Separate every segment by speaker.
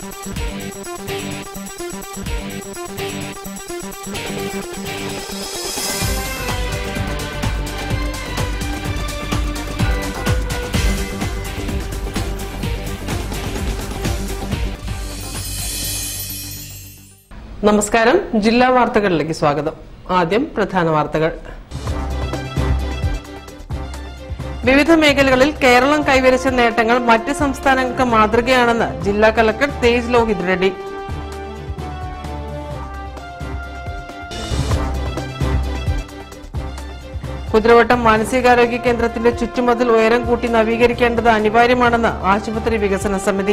Speaker 1: നമസ്കാരം ജില്ലാ വാർത്തകളിലേക്ക് സ്വാഗതം ആദ്യം പ്രധാന വാർത്തകൾ വിവിധ മേഖലകളിൽ കേരളം കൈവരിച്ച നേട്ടങ്ങൾ മറ്റ് സംസ്ഥാനങ്ങൾക്ക് മാതൃകയാണെന്ന് ജില്ലാ കലക്ടർ തേജ് ലോഹിത് റെഡ്ഡി കുതിരവട്ടം മാനസികാരോഗ്യ കേന്ദ്രത്തിന്റെ ചുറ്റുമതിൽ ഉയരം കൂട്ടി നവീകരിക്കേണ്ടത് അനിവാര്യമാണെന്ന് ആശുപത്രി വികസന സമിതി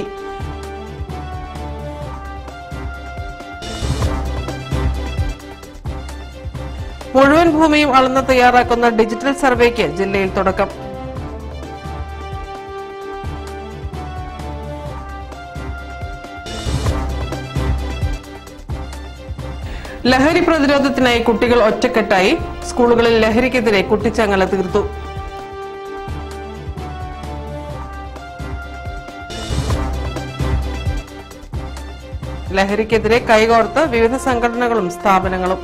Speaker 1: മുഴുവൻ ഭൂമിയും അളന്ന് തയ്യാറാക്കുന്ന ഡിജിറ്റൽ സർവേക്ക് ജില്ലയിൽ തുടക്കം ലഹരി പ്രതിരോധത്തിനായി കുട്ടികൾ ഒറ്റക്കെട്ടായി സ്കൂളുകളിൽ ലഹരിക്കെതിരെ കുട്ടിച്ചങ്ങല തീർത്തു ലഹരിക്കെതിരെ കൈകോർത്ത് വിവിധ സംഘടനകളും സ്ഥാപനങ്ങളും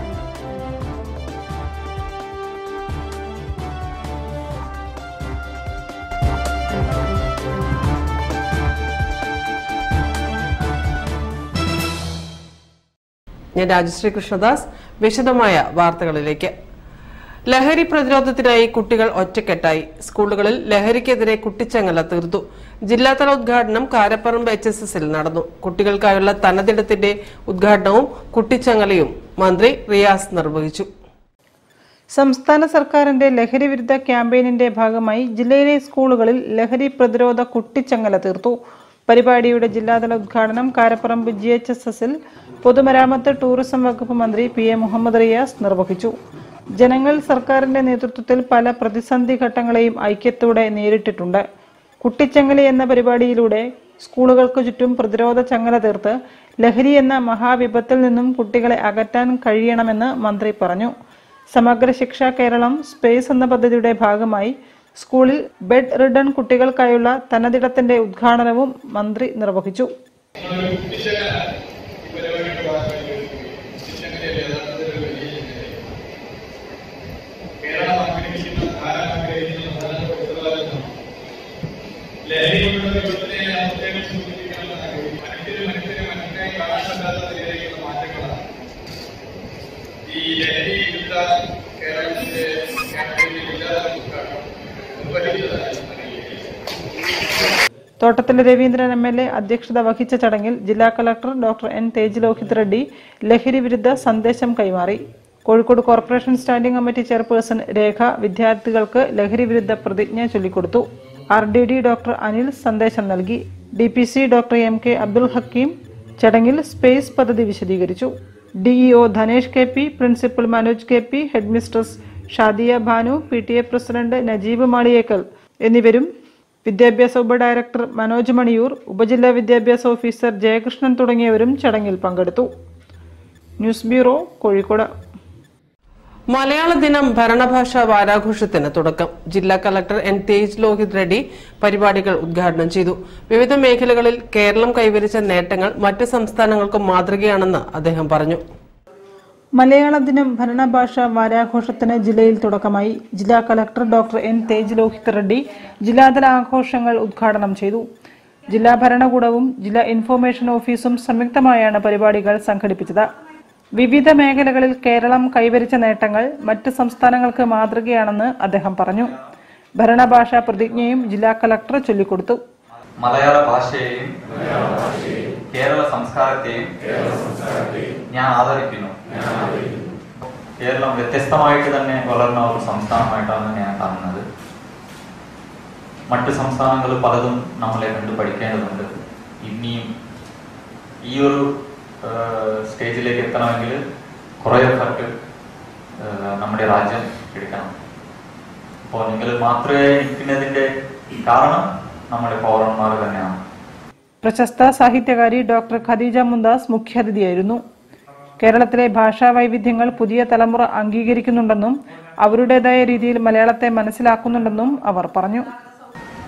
Speaker 1: ഞാൻ രാജശ്രീ കൃഷ്ണദാസ് വിശദമായ വാർത്തകളിലേക്ക് ലഹരി പ്രതിരോധത്തിനായി കുട്ടികൾ ഒറ്റക്കെട്ടായി സ്കൂളുകളിൽ ലഹരിക്കെതിരെ കുട്ടിച്ചങ്ങല തീർത്തു ജില്ലാതല ഉദ്ഘാടനം കാരപ്പറമ്പ് എച്ച് എസ് എസിൽ നടന്നു കുട്ടികൾക്കായുള്ള തനതിടത്തിന്റെ ഉദ്ഘാടനവും കുട്ടിച്ചങ്ങലയും മന്ത്രി റിയാസ് നിർവഹിച്ചു
Speaker 2: സംസ്ഥാന സർക്കാരിന്റെ ലഹരി വിരുദ്ധ ക്യാമ്പയിനിന്റെ ഭാഗമായി ജില്ലയിലെ സ്കൂളുകളിൽ ലഹരി പ്രതിരോധ കുട്ടിച്ചങ്ങല തീർത്തു പരിപാടിയുടെ ജില്ലാതല ഉദ്ഘാടനം കാരപ്പറമ്പ് ജി എച്ച് എസ് എസിൽ പൊതുമരാമത്ത് ടൂറിസം വകുപ്പ് മന്ത്രി പി എ മുഹമ്മദ് റിയാസ് നിർവഹിച്ചു ജനങ്ങൾ സർക്കാരിന്റെ നേതൃത്വത്തിൽ പല പ്രതിസന്ധി ഘട്ടങ്ങളെയും ഐക്യത്തോടെ നേരിട്ടിട്ടുണ്ട് കുട്ടിച്ചങ്ങല എന്ന പരിപാടിയിലൂടെ സ്കൂളുകൾക്ക് ചുറ്റും പ്രതിരോധ ചങ്ങല തീർത്ത് ലഹരി എന്ന മഹാവിപത്തിൽ നിന്നും കുട്ടികളെ അകറ്റാൻ കഴിയണമെന്ന് മന്ത്രി പറഞ്ഞു സമഗ്ര ശിക്ഷ കേരളം സ്പേസ് എന്ന പദ്ധതിയുടെ ഭാഗമായി സ്കൂളിൽ ബെഡ് റിഡൺ കുട്ടികൾക്കായുള്ള തനതിടത്തിന്റെ ഉദ്ഘാടനവും മന്ത്രി നിർവഹിച്ചു
Speaker 3: കേരളം ആഗ്രഹിക്കുന്ന ധാരാളം ആഗ്രഹിക്കുന്ന പ്രധാനപ്പെട്ട ഉത്തരവാദിത്വം ലഹരിയുടെ വിപത്തിനെ ഞാൻ പ്രത്യേകം സൂചിപ്പിക്കണമെന്ന് ആഗ്രഹിക്കുന്നു മനുഷ്യര് മനുഷ്യര് മനുഷ്യനെ കാണാനില്ലാത്ത നിലയിലേക്കുള്ള മാറ്റങ്ങളാണ് ഈ ലഹരി വിരുദ്ധ കേരളത്തിന്റെ ക്യാമ്പയിനിൽ ഇല്ലാതെ നിർവഹിച്ചതായി
Speaker 2: തോട്ടത്തിലെ രവീന്ദ്രൻ എം എൽ എ അധ്യക്ഷത വഹിച്ച ചടങ്ങിൽ ജില്ലാ collector doctor N Tej Lohit Reddy ലഹരി വിരുദ്ധ സന്ദേശം കൈമാറി Kozhikode corporation standing committee chairperson Rekha വിദ്യാർത്ഥികൾക്ക് ലഹരി വിരുദ്ധ പ്രതിജ്ഞ ചൊല്ലിക്കൊടുത്തു R D D doctor Anil സന്ദേശം നൽകി D P C doctor M K Abdul Hakeem ചടങ്ങിൽ സ്പേസ് പദ്ധതി വിശദീകരിച്ചു DEO Dhanesh K P principal Manoj K P head mistress Shadiya Bhanu P T A president Najeeb Maliyekkal എന്നിവരും വിദ്യാഭ്യാസ ഉപഡയറക്ടർ മനോജ് മണിയൂർ ഉപജില്ലാ വിദ്യാഭ്യാസ ഓഫീസർ ജയകൃഷ്ണൻ തുടങ്ങിയവരും ചടങ്ങിൽ പങ്കെടുത്തു ന്യൂസ് ബ്യൂറോ കോഴിക്കോട്
Speaker 1: മലയാള ദിനം ഭരണഭാഷാ വാരാഘോഷത്തിന് തുടക്കം ജില്ലാ കളക്ടർ എൻ തേജ് ലോഹിത് റെഡ്ഡി പരിപാടികൾ ഉദ്ഘാടനം ചെയ്തു വിവിധ മേഖലകളിൽ കേരളം കൈവരിച്ച നേട്ടങ്ങൾ മറ്റ് സംസ്ഥാനങ്ങൾക്കും മാതൃകയാണെന്ന് അദ്ദേഹം പറഞ്ഞു
Speaker 2: മലയാള ദിനം ഭരണഭാഷ വാരാഘോഷത്തിന് ജില്ലയിൽ തുടക്കമായി ജില്ലാ collector doctor N Tej Lohit Reddy ജില്ലാതല ആഘോഷങ്ങൾ ഉദ്ഘാടനം ചെയ്തു ജില്ലാ ഭരണകൂടവും ജില്ലാ ഇൻഫർമേഷൻ ഓഫീസും സംയുക്തമായാണ് പരിപാടികൾ സംഘടിപ്പിച്ചത് വിവിധ മേഖലകളിൽ കേരളം കൈവരിച്ച നേട്ടങ്ങൾ മറ്റ് സംസ്ഥാനങ്ങൾക്ക് മാതൃകയാണെന്ന് അദ്ദേഹം പറഞ്ഞു ഭരണഭാഷാ പ്രതിജ്ഞയും ജില്ലാ കളക്ടർ ചൊല്ലിക്കൊടുത്തു
Speaker 4: മലയാള ഭാഷയെയും കേരള സംസ്കാരത്തെയും ഞാൻ ആദരിക്കുന്നു കേരളം വ്യത്യസ്തമായിട്ട് തന്നെ വളർന്ന ഒരു സംസ്ഥാനമായിട്ടാണ് ഞാൻ കാണുന്നത് മറ്റ് സംസ്ഥാനങ്ങൾ പലതും നമ്മളെ കണ്ട് പഠിക്കേണ്ടതുണ്ട് ഇനിയും ഈ ഒരു സ്റ്റേജിലേക്ക് എത്തണമെങ്കിൽ കുറേ എഫർട്ട് നമ്മുടെ രാജ്യം എടുക്കണം അപ്പോൾ നിങ്ങൾ മാത്രമേ നിൽക്കുന്നതിന്റെ കാരണം നമ്മുടെ പൗരന്മാർ തന്നെയാണ്
Speaker 2: പ്രശസ്ത സാഹിത്യകാരി ഡോക്ടർ ഖദീജ മുന്താസ് മുഖ്യാതിഥിയായിരുന്നു കേരളത്തിലെ ഭാഷാ വൈവിധ്യങ്ങൾ പുതിയ തലമുറ അംഗീകരിക്കുന്നുണ്ടെന്നും അവരുടേതായ രീതിയിൽ മലയാളത്തെ മനസ്സിലാക്കുന്നുണ്ടെന്നും അവർ പറഞ്ഞു
Speaker 5: ആഹ്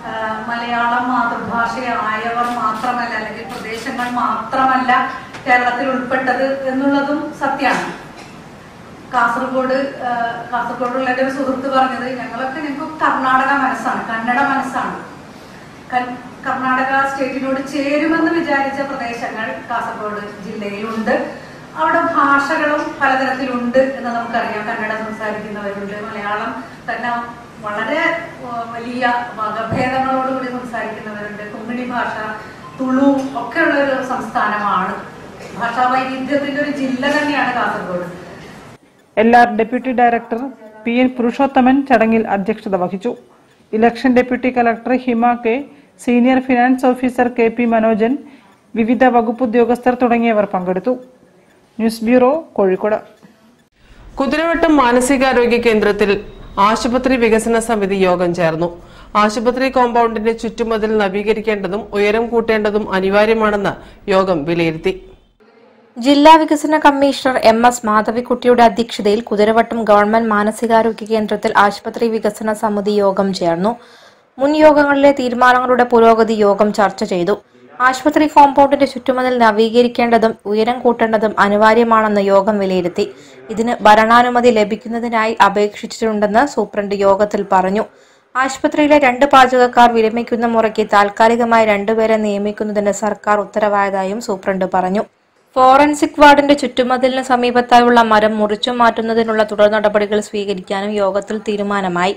Speaker 5: മലയാളം മാതൃഭാഷയായവർ മാത്രമല്ല അല്ലെങ്കിൽ പ്രദേശങ്ങൾ മാത്രമല്ല കേരളത്തിൽ ഉൾപ്പെട്ടത് എന്നുള്ളതും സത്യമാണ് കാസർഗോഡ് ആ, കാസർഗോഡുള്ള എൻ്റെ ഒരു സുഹൃത്ത് പറഞ്ഞത് ഞങ്ങളൊക്കെ ഞങ്ങൾക്ക് കർണാടക മനസ്സാണ് കന്നഡ മനസ്സാണ് കൻ- കർണാടക സ്റ്റേറ്റിനോട് ചേരുമെന്ന് വിചാരിച്ച പ്രദേശങ്ങൾ കാസർഗോഡ് ജില്ലയിലുണ്ട് അവിടെ ഭാഷകളും പലതരത്തിലുണ്ട് എന്ന് നമുക്കറിയാം കന്നഡ സംസാരിക്കുന്നവരുണ്ട് മലയാളം തന്നെ വളരെ ആ, വലിയ വകഭേദങ്ങളോടുകൂടി സംസാരിക്കുന്നവരുണ്ട് കൊങ്ങിണി ഭാഷ തുളു ഒക്കെ ഉള്ള ഒരു സംസ്ഥാനമാണ് ഭാഷാ വൈവിധ്യത്തിന്റെ ഒരു ജില്ല തന്നെയാണ് Kasaragod
Speaker 2: L R deputy director P N Purushothaman ചടങ്ങിൽ അധ്യക്ഷത വഹിച്ചു election deputy collector Hima K senior finance officer K P Manojan വിവിധ വകുപ്പ് ഉദ്യോഗസ്ഥർ തുടങ്ങിയവർ പങ്കെടുത്തു ന്യൂസ് ബ്യൂറോ കോഴിക്കോട്
Speaker 1: കുതിരവട്ടം മാനസികാരോഗ്യ കേന്ദ്രത്തിൽ ആശുപത്രി വികസന സമിതി യോഗം ചേർന്നു ആശുപത്രി കോമ്പൗണ്ടിന്റെ ചുറ്റുമതിൽ നവീകരിക്കേണ്ടതും ഉയരം കൂട്ടേണ്ടതും അനിവാര്യമാണെന്ന് യോഗം വിലയിരുത്തി
Speaker 6: ജില്ലാ വികസന കമ്മീഷണർ എം എസ് മാധവിക്കുട്ടിയുടെ അധ്യക്ഷതയിൽ കുതിരവട്ടം ഗവൺമെന്റ് മാനസികാരോഗ്യ കേന്ദ്രത്തിൽ ആശുപത്രി വികസന സമിതി യോഗം ചേർന്നു മുൻ യോഗങ്ങളിലെ തീരുമാനങ്ങളുടെ പുരോഗതി യോഗം ചർച്ച ചെയ്തു ആശുപത്രി കോമ്പൗണ്ടിന്റെ ചുറ്റുമതിൽ നവീകരിക്കേണ്ടതും ഉയരം കൂട്ടേണ്ടതും അനിവാര്യമാണെന്ന് യോഗം വിലയിരുത്തി ഇതിന് ഭരണാനുമതി ലഭിക്കുന്നതിനായി അപേക്ഷിച്ചിട്ടുണ്ടെന്ന് സൂപ്രണ്ട് യോഗത്തിൽ പറഞ്ഞു ആശുപത്രിയിലെ രണ്ട് പാചകക്കാർ വിരമിക്കുന്ന മുറയ്ക്ക് താൽക്കാലികമായി രണ്ടുപേരെ നിയമിക്കുന്നതിന് സർക്കാർ ഉത്തരവായതായും സൂപ്രണ്ട് പറഞ്ഞു ഫോറൻസിക് വാർഡിന്റെ ചുറ്റുമതിലിന് സമീപത്തായുള്ള മരം മുറിച്ചു മാറ്റുന്നതിനുള്ള തുടർ നടപടികൾ സ്വീകരിക്കാനും യോഗത്തിൽ തീരുമാനമായി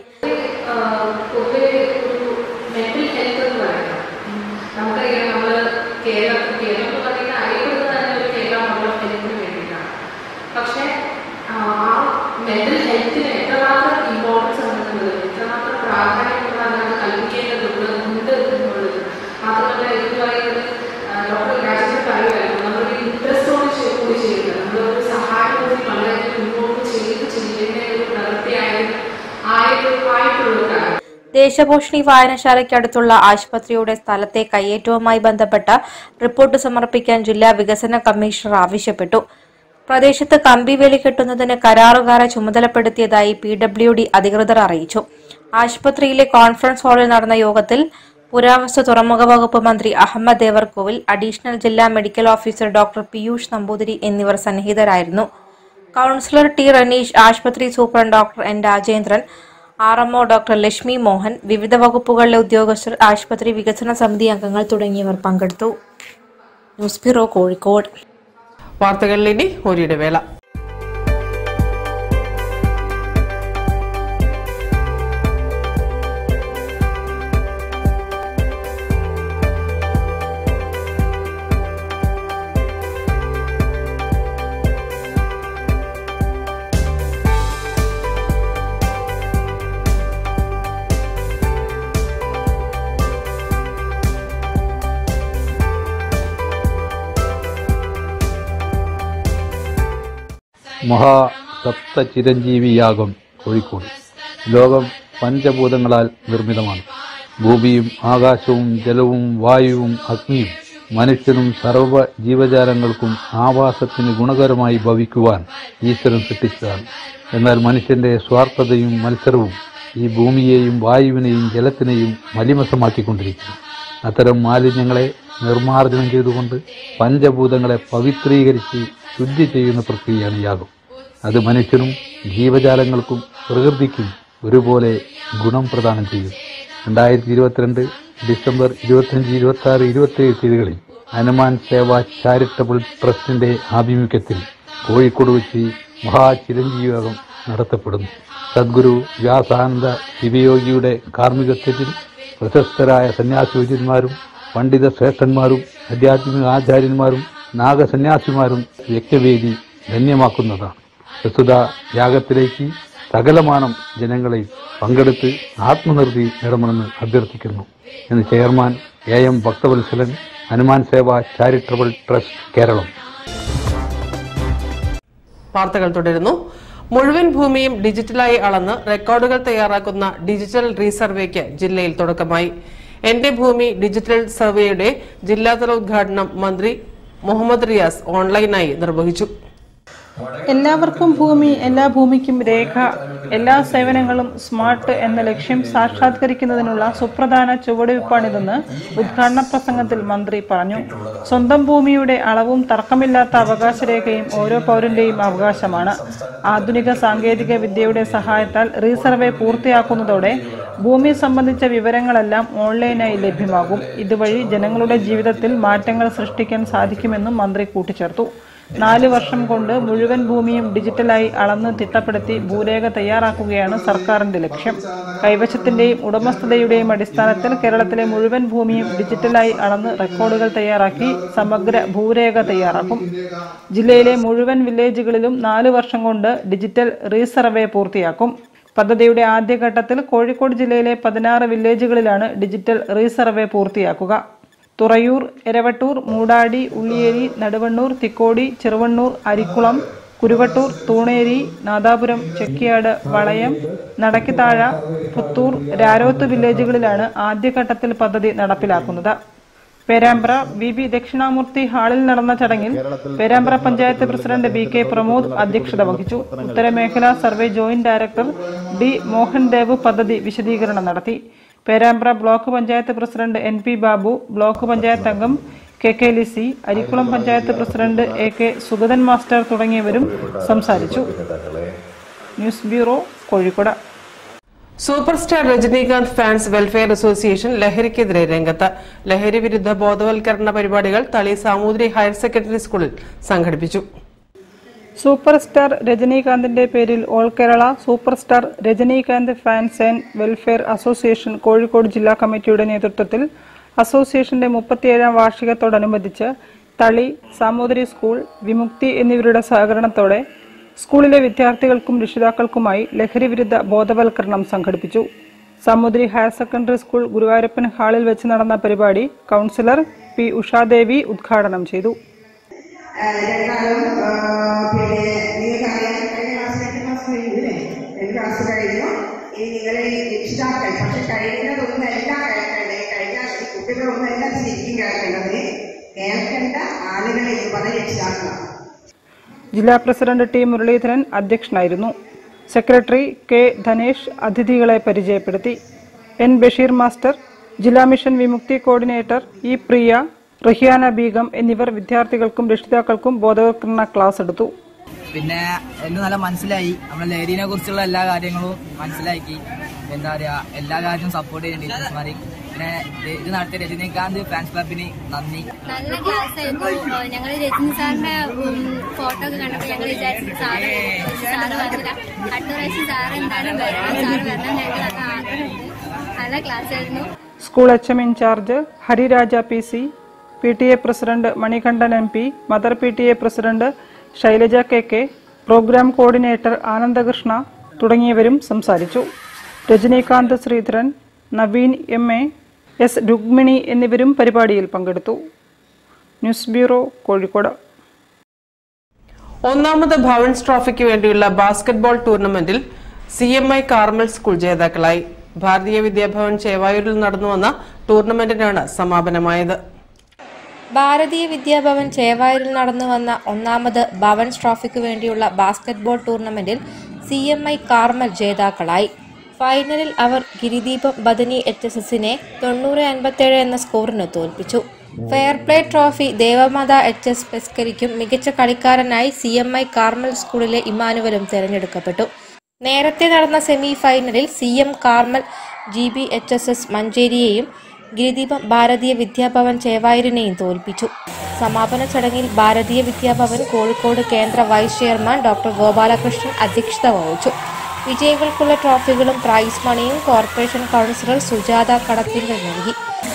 Speaker 7: പൊതുവെ ഒരു മെന്റൽ ഹെൽത്ത് എന്ന് പറയുന്നത് നമുക്കറിയാം നമ്മൾ കേരളം കേരളം എന്ന് പറയുന്ന അറിയപ്പെടുന്നത് തന്നെ ഒരു കേരള മോഡൽ ഓഫ് ഹെൽത്തിന് വേണ്ടിയിട്ടാണ് പക്ഷേ ആ മെന്റൽ ഹെൽത്തിന് എത്രമാത്രം ഇമ്പോർട്ടൻസ് ഉണ്ടെന്നുള്ളത് എത്രമാത്രം പ്രാധാന്യമുള്ള അതിനകത്ത് കൽപ്പിക്കേണ്ടതുള്ളത് ഉണ്ട് എന്നുള്ളത് മാത്രമല്ല ഇത് പറയുന്നത് ഡോക്ടർ രാജേന്ദ്രൻ പറയുമായിരുന്നു നമ്മൾ ഇൻട്രസ്റ്റോട് കൂടി ചെയ്യുന്നത് നമ്മളൊരു സഹാനുഭൂതി വളരെ മുന്നോട്ട് ചെയ്ത് ചെയ്യേണ്ട ഒരു പ്രവൃത്തിയായിരുന്നു ആയിട്ട് ആയിട്ടുള്ളതാണ്
Speaker 6: ദേശപോഷിണി വായനശാലയ്ക്ക് അടുത്തുള്ള ആശുപത്രിയുടെ സ്ഥലത്തെ കയ്യേറ്റവുമായി ബന്ധപ്പെട്ട റിപ്പോർട്ട് സമർപ്പിക്കാൻ ജില്ലാ വികസന കമ്മീഷണർ ആവശ്യപ്പെട്ടു പ്രദേശത്ത് കമ്പിവേലി കെട്ടുന്നതിന് കരാറുകാരെ ചുമതലപ്പെടുത്തിയതായി പി ഡബ്ല്യു ഡി അധികൃതർ അറിയിച്ചു ആശുപത്രിയിലെ കോൺഫറൻസ് ഹാളിൽ നടന്ന യോഗത്തിൽ പുരാവസ്തു തുറമുഖ വകുപ്പ് മന്ത്രി അഹമ്മദ് ദേവർകോവിൽ അഡീഷണൽ ജില്ലാ medical officer doctor Peeyush Namboothiri എന്നിവർ സന്നിഹിതരായിരുന്നു കൗൺസിലർ ടി റനീഷ് ആശുപത്രി superintendent doctor N Rajendran R MO doctor Lakshmi Mohan വിവിധ വകുപ്പുകളിലെ ഉദ്യോഗസ്ഥർ ആശുപത്രി വികസന സമിതി അംഗങ്ങൾ തുടങ്ങിയവർ പങ്കെടുത്തു ന്യൂസ് ബ്യൂറോ കോഴിക്കോട്
Speaker 1: വാർത്തകളിൽ ഇനി ഒരിടവേള
Speaker 8: മഹാസപ്ത ചിരഞ്ജീവിയാഗം കോഴിക്കോട് ലോകം പഞ്ചഭൂതങ്ങളാൽ നിർമ്മിതമാണ് ഭൂമിയും ആകാശവും ജലവും വായുവും അഗ്നിയും മനുഷ്യനും സർവ്വ ജീവജാലങ്ങൾക്കും ആവാസത്തിന് ഗുണകരമായി ഭവിക്കുവാൻ ഈശ്വരൻ സൃഷ്ടിച്ചതാണ് എന്നാൽ മനുഷ്യന്റെ സ്വാർത്ഥതയും മത്സരവും ഈ ഭൂമിയെയും വായുവിനെയും ജലത്തിനെയും മലിമസമാക്കിക്കൊണ്ടിരിക്കുന്നു അത്തരം മാലിന്യങ്ങളെ നിർമ്മാർജ്ജനം ചെയ്തുകൊണ്ട് പഞ്ചഭൂതങ്ങളെ പവിത്രീകരിച്ച് ശുദ്ധി ചെയ്യുന്ന പ്രക്രിയയാണ് യാഗം അത് മനുഷ്യനും ജീവജാലങ്ങൾക്കും പ്രകൃതിക്കും ഒരുപോലെ ഗുണം പ്രദാനം ചെയ്യും രണ്ടായിരത്തി ഇരുപത്തിരണ്ട് ഡിസംബർ ഇരുപത്തിയഞ്ച് ഇരുപത്തി ആറ് ഇരുപത്തിയേഴ് തീയതികളിൽ ഹനുമാൻ സേവ ചാരിറ്റബിൾ ട്രസ്റ്റിന്റെ ആഭിമുഖ്യത്തിൽ കോഴിക്കോട് വെച്ച് മഹാചിരഞ്ജീവകം നടത്തപ്പെടുന്നു സദ്ഗുരു വ്യാസാനന്ദ ശിവയോഗിയുടെ കാർമ്മികത്വത്തിൽ പ്രശസ്തരായ സന്യാസിവര്യന്മാരും പണ്ഡിത ശ്രേഷ്ഠന്മാരും ആധ്യാത്മിക ആചാര്യന്മാരും നാഗസന്യാസിമാരും യജ്ഞവേദി ധന്യമാക്കുന്നതാണ് പ്രസ്തുത യാഗത്തിലേക്ക് സകലമാനം ജനങ്ങളെ പങ്കെടുത്ത് ആത്മനിർത്തി നേടണമെന്ന് അഭ്യർത്ഥിക്കുന്നു എന്ന് chairman A M Bhakthavalsalan Hanuman Seva charitable trust Keralam
Speaker 1: വാർത്തകൾ തുടരുന്നു മുഴുവൻ ഭൂമിയും ഡിജിറ്റലായി അളന്ന് റെക്കോർഡുകൾ തയ്യാറാക്കുന്ന ഡിജിറ്റൽ റീസർവേക്ക് ജില്ലയിൽ തുടക്കമായി എന്റെ ഭൂമി ഡിജിറ്റൽ സർവേയുടെ ജില്ലാതല ഉദ്ഘാടനം മന്ത്രി മുഹമ്മദ് റിയാസ് ഓൺലൈനായി നിർവഹിച്ചു
Speaker 2: എല്ലാവർക്കും ഭൂമി എല്ലാ ഭൂമിക്കും രേഖ എല്ലാ സേവനങ്ങളും സ്മാർട്ട് എന്ന ലക്ഷ്യം സാക്ഷാത്കരിക്കുന്നതിനുള്ള സുപ്രധാന ചുവടുവയ്പ്പാണിതെന്ന് ഉദ്ഘാടന പ്രസംഗത്തിൽ മന്ത്രി പറഞ്ഞു സ്വന്തം ഭൂമിയുടെ അളവും തർക്കമില്ലാത്ത അവകാശരേഖയും ഓരോ പൗരന്റെയും അവകാശമാണ് ആധുനിക സാങ്കേതിക വിദ്യയുടെ സഹായത്താൽ റീസർവേ പൂർത്തിയാക്കുന്നതോടെ ഭൂമി സംബന്ധിച്ച വിവരങ്ങളെല്ലാം ഓൺലൈനായി ലഭ്യമാകും ഇതുവഴി ജനങ്ങളുടെ ജീവിതത്തിൽ മാറ്റങ്ങൾ സൃഷ്ടിക്കാൻ സാധിക്കുമെന്നും മന്ത്രി കൂട്ടിച്ചേർത്തു നാല് വർഷം കൊണ്ട് മുഴുവൻ ഭൂമിയും ഡിജിറ്റലായി അളന്ന് തിട്ടപ്പെടുത്തി ഭൂരേഖ തയ്യാറാക്കുകയാണ് സർക്കാരിന്റെ ലക്ഷ്യം കൈവശത്തിന്റെയും ഉടമസ്ഥതയുടെയും അടിസ്ഥാനത്തിൽ കേരളത്തിലെ മുഴുവൻ ഭൂമിയും ഡിജിറ്റലായി അളന്ന് റെക്കോർഡുകൾ തയ്യാറാക്കി സമഗ്ര ഭൂരേഖ തയ്യാറാക്കും ജില്ലയിലെ മുഴുവൻ വില്ലേജുകളിലും നാല് വർഷം കൊണ്ട് ഡിജിറ്റൽ റീസർവേ പൂർത്തിയാക്കും പദ്ധതിയുടെ ആദ്യഘട്ടത്തിൽ കോഴിക്കോട് ജില്ലയിലെ പതിനാറ് വില്ലേജുകളിലാണ് ഡിജിറ്റൽ റീസർവേ പൂർത്തിയാക്കുക തുറയൂർ എരവട്ടൂർ മൂടാടി ഉള്ളിയേരി നടുവണ്ണൂർ തിക്കോടി ചെറുവണ്ണൂർ അരിക്കുളം കുരുവട്ടൂർ തൂണേരി നാദാപുരം ചെക്കിയാട് വളയം നടക്കിത്താഴ പുത്തൂർ രാരോത്ത് വില്ലേജുകളിലാണ് ആദ്യഘട്ടത്തിൽ പദ്ധതി നടപ്പിലാക്കുന്നത് പേരാമ്പ്ര വി ബി ദക്ഷിണാമൂർത്തി ഹാളിൽ നടന്ന ചടങ്ങിൽ Perambra panchayat president B K Pramod അധ്യക്ഷത വഹിച്ചു ഉത്തരമേഖലാ survey joint director D Mohan Dev പദ്ധതി വിശദീകരണം നടത്തി Perambra block panchayat president N P Babu block panchayat അംഗം K K Lissy Arikkulam panchayat president A K Sugathan master തുടങ്ങിയവരും സംസാരിച്ചു news bureau Kozhikode
Speaker 1: super star Rajinikanth fans welfare association ലഹരിക്കെതിരെ രംഗത്ത് ലഹരി വിരുദ്ധ ബോധവൽക്കരണ പരിപാടികൾ തളി സാമൂതിരി ഹയർ സെക്കൻഡറി സ്കൂളിൽ സംഘടിപ്പിച്ചു
Speaker 2: സൂപ്പർ സ്റ്റാർ രജനീകാന്തിന്റെ പേരിൽ all Kerala super star Rajinikanth fans and welfare association Kozhikode ജില്ലാ കമ്മിറ്റിയുടെ നേതൃത്വത്തിൽ അസോസിയേഷന്റെ മുപ്പത്തിയേഴാം വാർഷികത്തോടനുബന്ധിച്ച് തളി സാമൂതിരി സ്കൂൾ വിമുക്തി എന്നിവരുടെ സഹകരണത്തോടെ സ്കൂളിലെ വിദ്യാർത്ഥികൾക്കും രക്ഷിതാക്കൾക്കുമായി ലഹരിവിരുദ്ധ ബോധവൽക്കരണം സംഘടിപ്പിച്ചു Samoothiri higher secondary school Guruvayurappan ഹാളിൽ വെച്ച് നടന്ന പരിപാടി കൗൺസിലർ പി ഉഷാദേവി ഉദ്ഘാടനം ചെയ്തു
Speaker 9: രണ്ടാളും പിന്നെ നിങ്ങൾക്കറിയാം കഴിഞ്ഞ ക്ലാസ് രണ്ട് ക്ലാസ് കഴിഞ്ഞില്ലേ രണ്ട് ക്ലാസ് കഴിഞ്ഞു ഇനി നിങ്ങളെ രക്ഷിതാക്കൾ പക്ഷെ കഴിയുന്നതൊന്നല്ല കേൾക്കേണ്ടത് കഴിഞ്ഞ കുട്ടികളൊന്നല്ല ശരിക്കും കേൾക്കേണ്ടത് കേൾക്കേണ്ട ആളുകൾ എന്ന് പറഞ്ഞ രക്ഷിതാക്കളാണ്
Speaker 2: ജില്ലാ പ്രസിഡന്റ് ടി മുരളീധരൻ അധ്യക്ഷനായിരുന്നു സെക്രട്ടറി കെ ധനേഷ് അതിഥികളെ പരിചയപ്പെടുത്തി എൻ ബഷീർ മാസ്റ്റർ ജില്ലാ mission Vimukthi coordinator E Priya Rahiyana Beegum എന്നിവർ വിദ്യാർത്ഥികൾക്കും രക്ഷിതാക്കൾക്കും ബോധവൽക്കരണ ക്ലാസ് എടുത്തു
Speaker 10: പിന്നെ എല്ലാം നല്ല മനസ്സിലായി നമ്മളെ ലഹരിനെ കുറിച്ചുള്ള എല്ലാ കാര്യങ്ങളും മനസ്സിലാക്കി എന്താ പറയാ എല്ലാ കാര്യവും സപ്പോർട്ട് ചെയ്യുന്ന ടീച്ചേഴ്സ്മാരെ പിന്നെ ഇത് നടത്തിയ രജനീകാന്ത് ഫാൻസ് ക്ലബിന് നന്ദി
Speaker 11: നല്ല ക്ലാസ് ആയിരുന്നു ഞങ്ങൾ രജനി സാറിന്റെ ഫോട്ടോ ഒക്കെ കണ്ടപ്പോൾ ഞങ്ങൾ വിചാരിച്ചു സാറ് സാറ് വന്നില്ല അടുത്ത പ്രാവശ്യം സാറ് എന്തായാലും വരണം സാറ് വരണം ഞങ്ങൾ നല്ല ആഗ്രഹമുണ്ട് നല്ല ക്ലാസ് ആയിരുന്നു
Speaker 2: school H M in charge Hariraja P C P T A president Manikandan M P mother P T A president Shailaja K K programme coordinator Anandakrishna തുടങ്ങിയവരും സംസാരിച്ചു Rajinikanth Sreedharan Naveen M A S Rukmini എന്നിവരും പരിപാടിയിൽ പങ്കെടുത്തു ന്യൂസ് ബ്യൂറോ കോഴിക്കോട്
Speaker 1: ഒന്നാമത് ഭവൻസ് ട്രോഫിക്ക് വേണ്ടിയുള്ള ബാസ്കറ്റ്ബോൾ ടൂർണമെന്റിൽ C M I Carmel school ജേതാക്കളായി ഭാരതീയ വിദ്യാഭവൻ ചേവായൂരിൽ നടന്നുവന്ന ടൂർണമെന്റിനാണ് സമാപനമായത്
Speaker 6: ഭാരതീയ വിദ്യാഭവൻ ചേവായൂരിൽ നടന്നു വന്ന ഒന്നാമത് ഭവൻസ് ട്രോഫിക്ക് വേണ്ടിയുള്ള ബാസ്കറ്റ്ബോൾ ടൂർണമെന്റിൽ സി എം ഐ കാർമൽ ജേതാക്കളായി ഫൈനലിൽ അവർ ഗിരിദീപം ബദനി എച്ച് എസ് എസിനെ തൊണ്ണൂറ് അൻപത്തേഴ് എന്ന സ്കോറിന് തോൽപ്പിച്ചു fair play trophy Devamatha H S പെസ്കരിക്കും മികച്ച കളിക്കാരനായി സി എം ഐ കാർമൽ സ്കൂളിലെ ഇമാനുവലും തിരഞ്ഞെടുക്കപ്പെട്ടു നേരത്തെ നടന്ന സെമി ഫൈനലിൽ C M Carmel G B H S S മഞ്ചേരിയെയും ഗിരിദീപം ഭാരതീയ വിദ്യാഭവൻ ചേവായൂരിനെയും തോൽപ്പിച്ചു സമാപന ചടങ്ങിൽ ഭാരതീയ വിദ്യാഭവൻ കോഴിക്കോട് കേന്ദ്ര വൈസ് ചെയർമാൻ ഡോക്ടർ ഗോപാലകൃഷ്ണൻ അധ്യക്ഷത വഹിച്ചു വിജയികൾക്കുള്ള ട്രോഫികളും പ്രൈസ് മണിയും കോർപ്പറേഷൻ കൗൺസിലർ സുജാത കടത്തിങ്കൽ നൽകി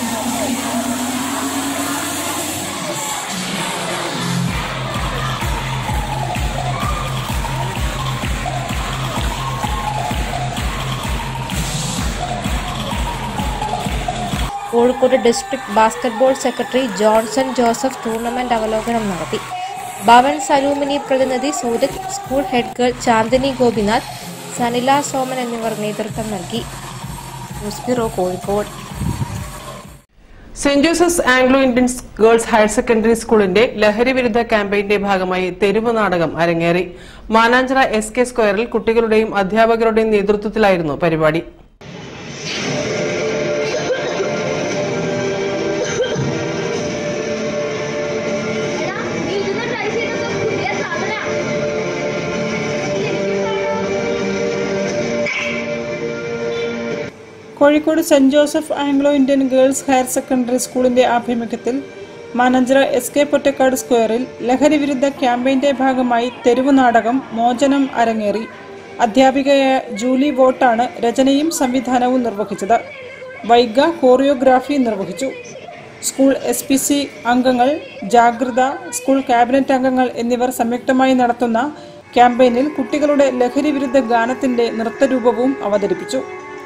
Speaker 6: Kozhikode district basketball secretary Johnson Joseph tournament അവലോകനം നടത്തി ഭവൻ സലൂമിനി പ്രതിനിധി Sooraj school head girl Chandini Gopinath Sanila Soman എന്നിവർ നേതൃത്വം നൽകി news bureau Kozhikode
Speaker 1: Saint Joseph's Anglo Indian girls higher secondary സ്കൂളിന്റെ ലഹരി വിരുദ്ധ ക്യാമ്പയിന്റെ ഭാഗമായി തെരുവ് നാടകം അരങ്ങേറി മാനാഞ്ചിറ എസ് കെ സ്ക്വയറിൽ കുട്ടികളുടെയും അധ്യാപകരുടെയും നേതൃത്വത്തിലായിരുന്നു പരിപാടി
Speaker 2: Kozhikode Saint Joseph Anglo Indian girls higher secondary സ്കൂളിന്റെ ആഭിമുഖ്യത്തിൽ മാനഞ്ചിറ എസ് കെ പൊറ്റക്കാട് സ്ക്വയറിൽ ലഹരി വിരുദ്ധ ക്യാമ്പയിന്റെ ഭാഗമായി തെരുവ് നാടകം മോചനം അരങ്ങേറി അധ്യാപികയായ ജൂലി വോട്ടാണ് രചനയും സംവിധാനവും നിർവഹിച്ചത് വൈഗ കോറിയോഗ്രാഫി നിർവഹിച്ചു സ്കൂൾ എസ് പി സി അംഗങ്ങൾ ജാഗ്രത സ്കൂൾ ക്യാബിനറ്റ് അംഗങ്ങൾ എന്നിവർ സംയുക്തമായി നടത്തുന്ന ക്യാമ്പയിനിൽ കുട്ടികളുടെ ലഹരി വിരുദ്ധ ഗാനത്തിന്റെ നൃത്തരൂപവും അവതരിപ്പിച്ചു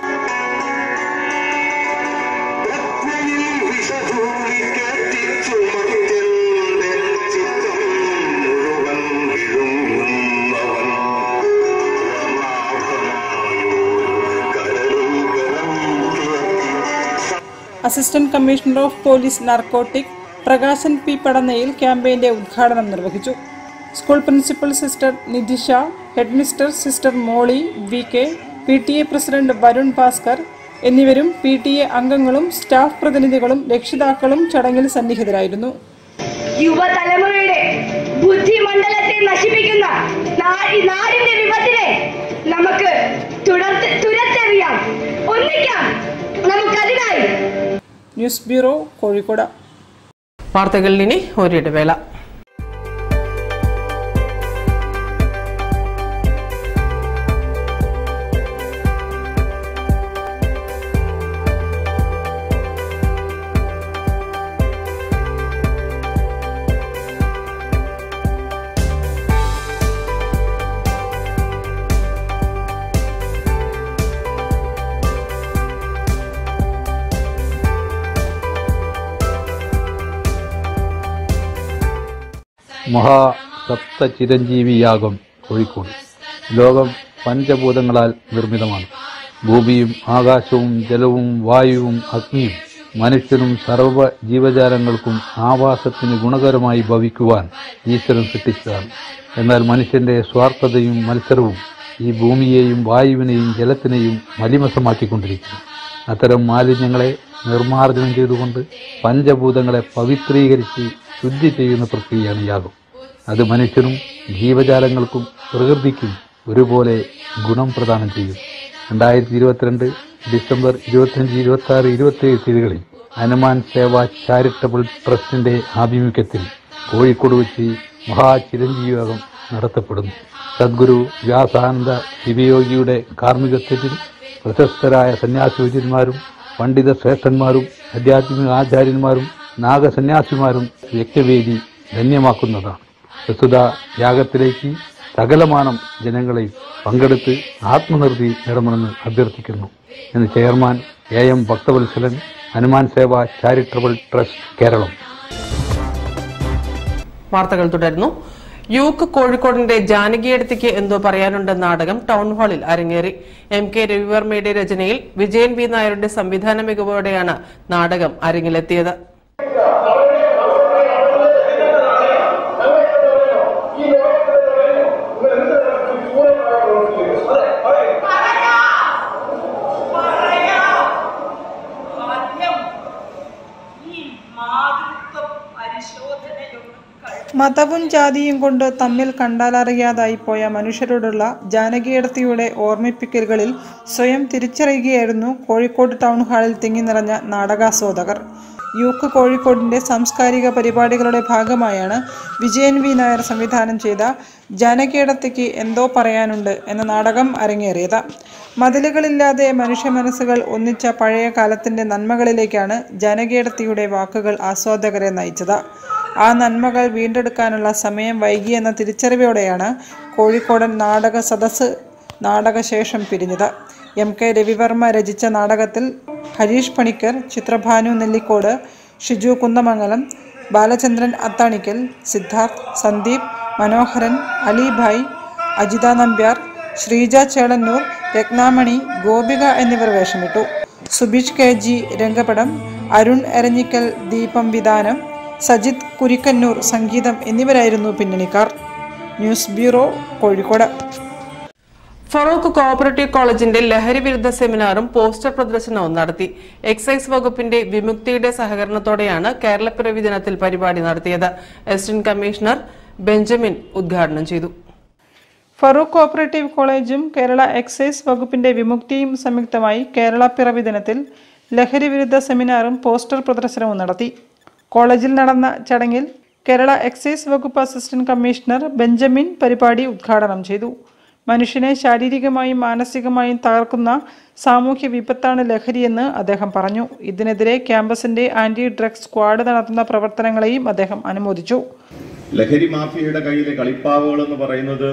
Speaker 2: assistant commissioner of police narcotic Prakashan P പടന്നയിൽ ക്യാമ്പയിന്റെ ഉദ്ഘാടനം നിർവഹിച്ചു school principal sister Nidhisha headmistress sister Molly V K P T A president Varun Bhaskar എന്നിവരും പി ടി എ അംഗങ്ങളും സ്റ്റാഫ് പ്രതിനിധികളും രക്ഷിതാക്കളും ചടങ്ങിൽ സന്നിഹിതരായിരുന്നു
Speaker 12: യുവതലമുറയുടെ ബുദ്ധിമണ്ഡലത്തെ നശിപ്പിക്കുന്ന നാ- ഈ നാടിന്റെ വിപത്തിനെ നമുക്ക് തുടർത്ത് തുരത്തെറിയാം ഒന്നിക്കാം നമുക്കതിനായി
Speaker 2: ന്യൂസ് ബ്യൂറോ കോഴിക്കോട്
Speaker 1: വാർത്തകളിൽ ഇനി ഒരിടവേള
Speaker 8: മഹാസപ്ത ചിരഞ്ജീവിയാഗം കോഴിക്കോട് ലോകം പഞ്ചഭൂതങ്ങളാൽ നിർമ്മിതമാണ് ഭൂമിയും ആകാശവും ജലവും വായുവും അഗ്നിയും മനുഷ്യനും സർവ്വ ജീവജാലങ്ങൾക്കും ആവാസത്തിന് ഗുണകരമായി ഭവിക്കുവാൻ ഈശ്വരൻ സൃഷ്ടിച്ചതാണ് എന്നാൽ മനുഷ്യന്റെ സ്വാർത്ഥതയും മത്സരവും ഈ ഭൂമിയെയും വായുവിനെയും ജലത്തിനെയും മലിമസമാക്കിക്കൊണ്ടിരിക്കുന്നു അത്തരം മാലിന്യങ്ങളെ നിർമ്മാർജ്ജനം ചെയ്തുകൊണ്ട് പഞ്ചഭൂതങ്ങളെ പവിത്രീകരിച്ച് ശുദ്ധി ചെയ്യുന്ന പ്രക്രിയയാണ് യാഗം അത് മനുഷ്യനും ജീവജാലങ്ങൾക്കും പ്രകൃതിക്കും ഒരുപോലെ ഗുണം പ്രദാനം ചെയ്യും രണ്ടായിരത്തി ഇരുപത്തിരണ്ട് ഡിസംബർ ഇരുപത്തിയഞ്ച് ഇരുപത്തി ആറ് ഇരുപത്തിയേഴ് തീയതികളിൽ ഹനുമാൻ സേവ ചാരിറ്റബിൾ ട്രസ്റ്റിന്റെ ആഭിമുഖ്യത്തിൽ കോഴിക്കോട് വെച്ച് മഹാചിരഞ്ജീവി യോഗം നടത്തപ്പെടുന്നു സദ്ഗുരു വ്യാസാനന്ദ ശിവയോഗിയുടെ കാർമ്മികത്വത്തിൽ പ്രശസ്തരായ സന്യാസിവര്യന്മാരും പണ്ഡിത ശ്രേഷ്ഠന്മാരും ആധ്യാത്മിക ആചാര്യന്മാരും നാഗസന്യാസിമാരും വ്യക്തിവേദി ധന്യമാക്കുന്നതാണ് പ്രസ്തുത യാഗത്തിലേക്ക് സകലമാനം ജനങ്ങളെയും പങ്കെടുത്ത് ആത്മനിർത്തി നേടണമെന്ന് അഭ്യർത്ഥിക്കുന്നു എന്ന് chairman A M Bhakthavalsalan Hanuman Seva charitable trust Keralam
Speaker 1: വാർത്തകൾ തുടരുന്നു യൂക്ക് കോഴിക്കോടിന്റെ ജാനകിയടുത്തേക്ക് എന്തോ പറയാനുണ്ട് നാടകം ടൗൺ ഹാളിൽ അരങ്ങേറി എം കെ രവിവർമ്മയുടെ രചനയിൽ വിജയൻ വി നായരുടെ സംവിധാന മികവോടെയാണ് നാടകം അരങ്ങിലെത്തിയത്
Speaker 2: മതവും ജാതിയും കൊണ്ട് തമ്മിൽ കണ്ടാലറിയാതായി പോയ മനുഷ്യരോടുള്ള ജാനകിയടത്തിയുടെ ഓർമ്മിപ്പിക്കലുകളിൽ സ്വയം തിരിച്ചറിയുകയായിരുന്നു കോഴിക്കോട് ടൗൺ ഹാളിൽ തിങ്ങി നിറഞ്ഞ നാടകാസ്വാദകർ യൂക്ക് കോഴിക്കോടിന്റെ സാംസ്കാരിക പരിപാടികളുടെ ഭാഗമായാണ് വിജയൻ വി നായർ സംവിധാനം ചെയ്ത ജാനകിയടത്തിക്ക് എന്തോ പറയാനുണ്ട് എന്ന നാടകം അരങ്ങേറിയത് മതിലുകളില്ലാതെ മനുഷ്യ മനസ്സുകൾ ഒന്നിച്ച പഴയ കാലത്തിന്റെ നന്മകളിലേക്കാണ് ജാനകിയടത്തിയുടെ വാക്കുകൾ ആസ്വാദകരെ നയിച്ചത് ആ നന്മകൾ വീണ്ടെടുക്കാനുള്ള സമയം വൈകിയെന്ന തിരിച്ചറിവോടെയാണ് കോഴിക്കോടൻ നാടക സദസ്സ് നാടകശേഷം പിരിഞ്ഞത് എം കെ രവിവർമ്മ രചിച്ച നാടകത്തിൽ ഹരീഷ് പണിക്കർ ചിത്രഭാനു നെല്ലിക്കോട് ഷിജു കുന്നമംഗലം ബാലചന്ദ്രൻ അത്താണിക്കൽ സിദ്ധാർത്ഥ് സന്ദീപ് മനോഹരൻ അലിഭായ് അജിത നമ്പ്യാർ ശ്രീജ ചേളന്നൂർ രത്നാമണി ഗോപിക എന്നിവർ വേഷമിട്ടു സുബീഷ് കെ ജി രംഗപടം അരുൺ എരഞ്ഞിക്കൽ ദീപം വിതാനം സജിത് കുരിക്കന്നൂർ സംഗീതം എന്നിവരായിരുന്നു പിന്നണിക്കാർ news bureau Kozhikode
Speaker 1: Farook cooperative കോളേജിന്റെ ലഹരി വിരുദ്ധ സെമിനാറും പോസ്റ്റർ പ്രദർശനവും നടത്തി എക്സൈസ് വകുപ്പിന്റെ വിമുക്തിയുടെ സഹകരണത്തോടെയാണ് കേരളപ്പിറവി ദിനത്തിൽ പരിപാടി നടത്തിയത് അസിസ്റ്റന്റ് കമ്മീഷണർ ബെഞ്ചമിൻ ഉദ്ഘാടനം ചെയ്തു
Speaker 2: ഫറൂഖ് കോപ്പറേറ്റീവ് കോളേജും കേരള എക്സൈസ് വകുപ്പിന്റെ വിമുക്തിയും സംയുക്തമായി കേരള പിറവി ദിനത്തിൽ ലഹരി വിരുദ്ധ സെമിനാറും പോസ്റ്റർ പ്രദർശനവും നടത്തി കോളേജിൽ നടന്ന ചടങ്ങിൽ കേരള എക്സൈസ് വകുപ്പ് അസിസ്റ്റന്റ് കമ്മീഷണർ ബെഞ്ചമിൻ പരിപാടി ഉദ്ഘാടനം ചെയ്തു മനുഷ്യനെ ശാരീരികമായും മാനസികമായും തകർക്കുന്ന സാമൂഹ്യ വിപത്താണ് ലഹരിയെന്ന് അദ്ദേഹം പറഞ്ഞു ഇതിനെതിരെ ക്യാമ്പസിന്റെ ആന്റി ഡ്രഗ്സ് സ്ക്വാഡ് നടത്തുന്ന പ്രവർത്തനങ്ങളെയും അദ്ദേഹം അനുമോദിച്ചു
Speaker 13: ലഹരി മാഫിയയുടെ കയ്യിലെ കളിപ്പാവുകൾ എന്ന് പറയുന്നത്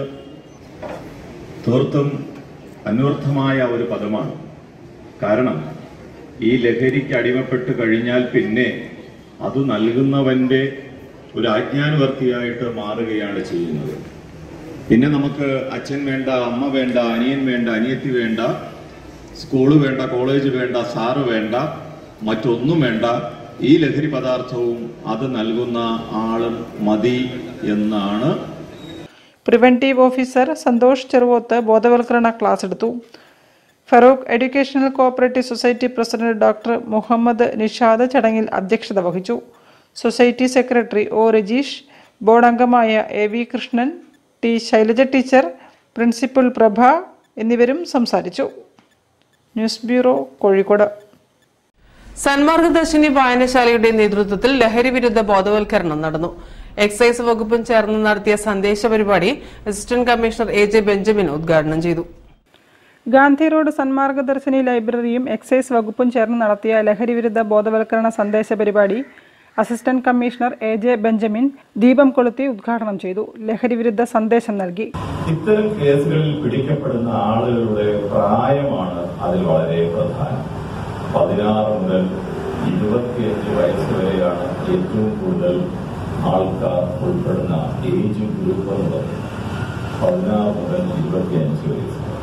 Speaker 13: തീർത്തും അന്വർത്ഥമായ ഒരു പദമാണ് കാരണം ഈ ലഹരിക്ക് അടിമപ്പെട്ട് കഴിഞ്ഞാൽ പിന്നെ അത് നൽകുന്നവന്റെ ഒരു ആജ്ഞാനുവർത്തിയായിട്ട് മാറുകയാണ് ചെയ്യുന്നത് പിന്നെ നമുക്ക് അച്ഛൻ വേണ്ട അമ്മ വേണ്ട അനിയൻ വേണ്ട അനിയത്തി വേണ്ട സ്കൂള് വേണ്ട കോളേജ് വേണ്ട സാറ് വേണ്ട മറ്റൊന്നും വേണ്ട ഈ ലഹരി പദാർത്ഥവും അത് നൽകുന്ന ആളും മതി എന്നാണ്
Speaker 2: പ്രിവെന്റീവ് ഓഫീസർ സന്തോഷ് ചെറുവോത്ത് ബോധവൽക്കരണ ക്ലാസ് എടുത്തു Farook educational cooperative society president doctor Muhammad Nishad ചടങ്ങിൽ അധ്യക്ഷത വഹിച്ചു society secretary O Rajeesh board അംഗമായ A V Krishnan T Shailaja teacher principal Prabha എന്നിവരും സംസാരിച്ചു ന്യൂസ് ബ്യൂറോ കോഴിക്കോട്
Speaker 1: സന്മാർഗദർശിനി വായനശാലയുടെ നേതൃത്വത്തിൽ ലഹരി വിരുദ്ധ ബോധവൽക്കരണം നടന്നു എക്സൈസ് വകുപ്പും ചേർന്ന് നടത്തിയ സന്ദേശ പരിപാടി assistant commissioner A J Benjamin ഉദ്ഘാടനം ചെയ്തു
Speaker 2: ഗാന്ധി റോഡ് സന്മാർഗദർശിനി ലൈബ്രറിയും എക്സൈസ് വകുപ്പും ചേർന്ന് നടത്തിയ ലഹരി വിരുദ്ധ ബോധവൽക്കരണ സന്ദേശ പരിപാടി assistant commissioner A J Benjamin ദീപം കൊളുത്തി ഉദ്ഘാടനം ചെയ്തു ലഹരി വിരുദ്ധ സന്ദേശം നൽകി
Speaker 14: ഇത്തരം കേസുകളിൽ പിടിക്കപ്പെടുന്ന ആളുകളുടെ പ്രായമാണ് അതിൽ വളരെ പ്രധാനം പതിനാറ് മുതൽ ഇരുപത്തിയഞ്ച് വയസ്സ് വരെയാണ് ഏറ്റവും കൂടുതൽ ആൾക്കാർ ഉൾപ്പെടുന്ന ഏജ് ഗ്രൂപ്പ് എന്ന് പറയുന്നത് പതിനാറ് മുതൽ ഇരുപത്തിയഞ്ച് വയസ്സ് വരെ.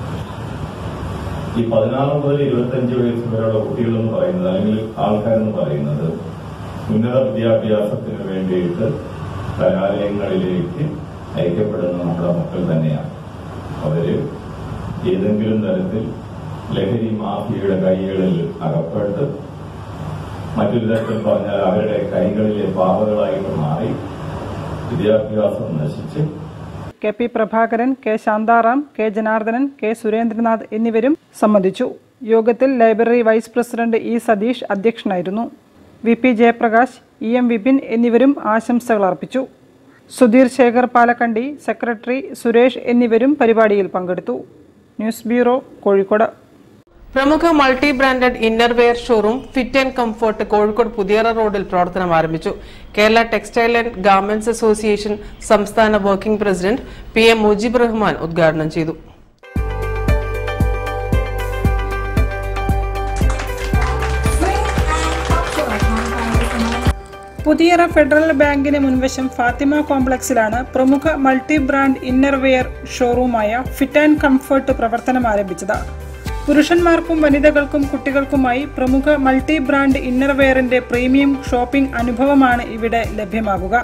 Speaker 14: ഈ പതിനാറ് മുതൽ ഇരുപത്തിയഞ്ച് വയസ്സ് വരെയുള്ള കുട്ടികൾ എന്ന് പറയുന്നത് അല്ലെങ്കിൽ ആൾക്കാരെന്ന് പറയുന്നത് ഉന്നത വിദ്യാഭ്യാസത്തിന് വേണ്ടിയിട്ട് കലാലയങ്ങളിലേക്ക് അയക്കപ്പെടുന്ന നമ്മുടെ മക്കൾ തന്നെയാണ് അവര് ഏതെങ്കിലും തരത്തിൽ ലഹരി മാഫിയയുടെ കൈകളിൽ അകപ്പെട്ട് മറ്റൊരു തരത്തിൽ പറഞ്ഞാൽ അവരുടെ കൈകളിലെ പാവകളായിട്ട് മാറി വിദ്യാഭ്യാസം നശിച്ച്
Speaker 2: K P Prabhakaran K Shantharam K Janardhanan K Surendranath എന്നിവരും സംബന്ധിച്ചു യോഗത്തിൽ library vice president E Satheesh അധ്യക്ഷനായിരുന്നു V P Jayaprakash E M Vipin എന്നിവരും ആശംസകൾ അർപ്പിച്ചു സുധീർ ശേഖർ പാലക്കണ്ടി സെക്രട്ടറി സുരേഷ് എന്നിവരും പരിപാടിയിൽ പങ്കെടുത്തു ന്യൂസ് ബ്യൂറോ കോഴിക്കോട്
Speaker 1: പ്രമുഖ multi branded innerwear showroom Fit and Comfort Kozhikode Puthiyara റോഡിൽ പ്രവർത്തനം ആരംഭിച്ചു Kerala textile and garments association സംസ്ഥാന working president P M Mujeeb Rahman ഉദ്ഘാടനം ചെയ്തു
Speaker 2: പുതിയറ ഫെഡറൽ ബാങ്കിന് മുൻവശം ഫാത്തിമ കോംപ്ലക്സിലാണ് പ്രമുഖ മൾട്ടി ബ്രാൻഡ് ഇന്നർവെയർ ഷോറൂമായ ഫിറ്റ് ആൻഡ് കംഫർട്ട് പ്രവർത്തനം ആരംഭിച്ചത് പുരുഷന്മാർക്കും വനിതകൾക്കും കുട്ടികൾക്കുമായി പ്രമുഖ മൾട്ടി ബ്രാൻഡ് ഇന്നർവെയറിന്റെ പ്രീമിയം ഷോപ്പിംഗ് അനുഭവമാണ് ഇവിടെ ലഭ്യമാകുക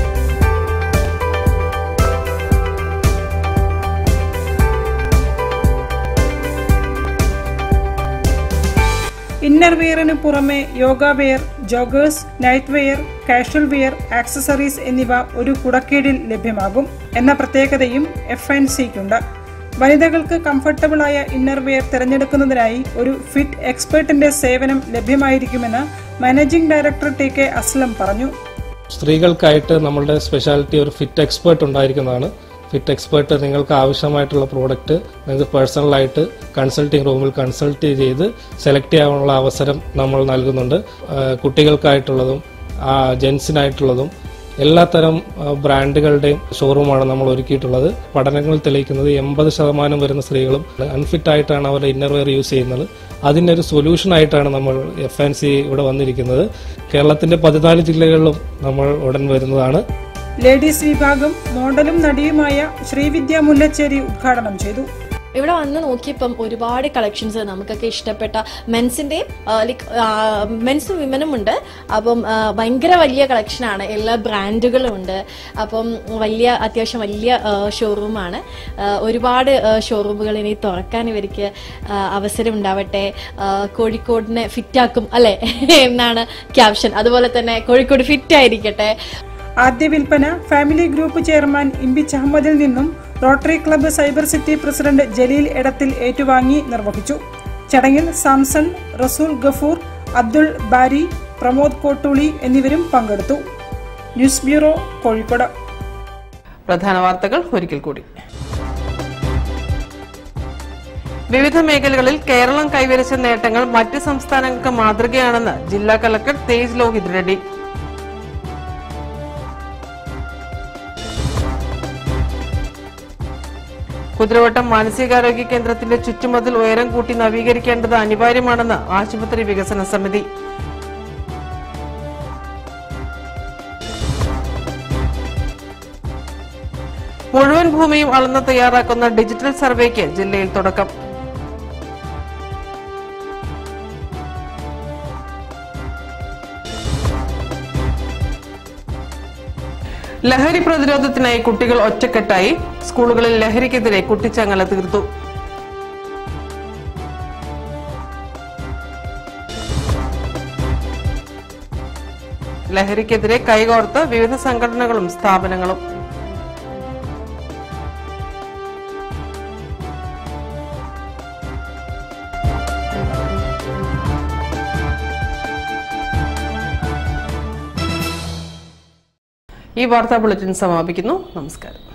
Speaker 2: ഇന്നർ വെയറിന് പുറമെ yoga wear joggers night wear casual wear accessories എന്നിവ ഒരു കുടക്കീഴിൽ ലഭ്യമാകും എന്ന പ്രത്യേകതയും എഫ് ആൻഡ് സിക്കുണ്ട് വനിതകൾക്ക് കംഫർട്ടബിളായ ഇന്നർ വെയർ തിരഞ്ഞെടുക്കുന്നതിനായി ഒരു ഫിറ്റ് എക്സ്പേർട്ടിന്റെ സേവനം ലഭ്യമായിരിക്കുമെന്ന് managing director T K Aslam പറഞ്ഞു
Speaker 15: സ്ത്രീകൾക്കായിട്ട് നമ്മളുടെ സ്പെഷ്യാലിറ്റി ഒരു ഫിറ്റ് എക്സ്പേർട്ട് ഉണ്ടായിരിക്കുന്നതാണ് ഫിറ്റ് എക്സ്പേർട്ട് നിങ്ങൾക്ക് ആവശ്യമായിട്ടുള്ള പ്രോഡക്റ്റ് നിങ്ങൾക്ക് പേഴ്സണലായിട്ട് കൺസൾട്ടിംഗ് റൂമിൽ കൺസൾട്ട് ചെയ്ത് സെലക്ട് ചെയ്യാനുള്ള അവസരം നമ്മൾ നൽകുന്നുണ്ട് ആ, കുട്ടികൾക്കായിട്ടുള്ളതും ആ, ജെൻസിനായിട്ടുള്ളതും എല്ലാത്തരം ആ, ബ്രാൻഡുകളുടെയും ഷോറൂമാണ് നമ്മൾ ഒരുക്കിയിട്ടുള്ളത് പഠനങ്ങൾ തെളിയിക്കുന്നത് എൺപത് ശതമാനം വരുന്ന സ്ത്രീകളും അൺഫിറ്റ് ആയിട്ടാണ് അവരുടെ ഇന്നർവെയർ യൂസ് ചെയ്യുന്നത് അതിൻ്റെ ഒരു സൊല്യൂഷൻ ആയിട്ടാണ് നമ്മൾ എഫ് ആൻഡ് സി ഇവിടെ വന്നിരിക്കുന്നത് കേരളത്തിന്റെ പതിനാല് ജില്ലകളിലും നമ്മൾ ഉടൻ വരുന്നതാണ്
Speaker 2: ലേഡീസ് വിഭാഗം മോഡലും നടിയുമായ ശ്രീവിദ്യ മുല്ലച്ചേരി ഉദ്ഘാടനം ചെയ്തു
Speaker 16: ഇവിടെ വന്ന് നോക്കിയപ്പം ഒരുപാട് കളക്ഷൻസ് നമുക്കൊക്കെ ഇഷ്ടപ്പെട്ട മെൻസിൻ്റെയും ലൈക്ക് മെൻസും വിമനും ഉണ്ട് അപ്പം ആ, ഭയങ്കര വലിയ കളക്ഷനാണ് എല്ലാ ബ്രാൻഡുകളും ഉണ്ട് അപ്പം വലിയ അത്യാവശ്യം വലിയ ഷോറൂമാണ് ഒരുപാട് ഷോറൂമുകൾ ഇനി തുറക്കാൻ ഇവർക്ക് ആ, അവസരം ഉണ്ടാവട്ടെ ആ, കോഴിക്കോടിനെ ഫിറ്റാക്കും അല്ലെ എന്നാണ് ക്യാപ്ഷൻ അതുപോലെ തന്നെ കോഴിക്കോട് ഫിറ്റ് ആയിരിക്കട്ടെ
Speaker 2: ആദ്യ വിൽപ്പന ഫാമിലി ഗ്രൂപ്പ് ചെയർമാൻ ഇമ്പിച്ച് അഹമ്മദിൽ നിന്നും rotary club cyber city president Jaleel Edathil ഏറ്റുവാങ്ങി നിർവഹിച്ചു ചടങ്ങിൽ സാംസൺ റസൂൽ ഗഫൂർ അബ്ദുൾ ബാരി പ്രമോദ് കോട്ടൂളി എന്നിവരും പങ്കെടുത്തു ന്യൂസ് ബ്യൂറോ കോഴിക്കോട്
Speaker 1: പ്രധാന വാർത്തകൾ ഒരിക്കൽ കൂടി വിവിധ മേഖലകളിൽ കേരളം കൈവരിച്ച നേട്ടങ്ങൾ മറ്റ് സംസ്ഥാനങ്ങൾക്ക് മാതൃകയാണെന്ന് ജില്ലാ കളക്ടർ തേജ് ലോഹിത് റെഡ്ഡി കുതിരവട്ടം മാനസികാരോഗ്യ കേന്ദ്രത്തിന്റെ ചുറ്റുമതിൽ ഉയരം കൂട്ടി നവീകരിക്കേണ്ടത് അനിവാര്യമാണെന്ന് ആശുപത്രി വികസന സമിതി മുഴുവൻ ഭൂമിയും അളന്ന് തയ്യാറാക്കുന്ന ഡിജിറ്റൽ സർവേക്ക് ജില്ലയിൽ തുടക്കം ലഹരി പ്രതിരോധത്തിനായി കുട്ടികൾ ഒറ്റക്കെട്ടായി സ്കൂളുകളിൽ ലഹരിക്കെതിരെ കുട്ടിച്ചങ്ങല തീർത്തു ലഹരിക്കെതിരെ കൈകോർത്ത് വിവിധ സംഘടനകളും സ്ഥാപനങ്ങളും ഈ വാർത്താ ബുള്ളറ്റിൻ സമാപിക്കുന്നു നമസ്കാരം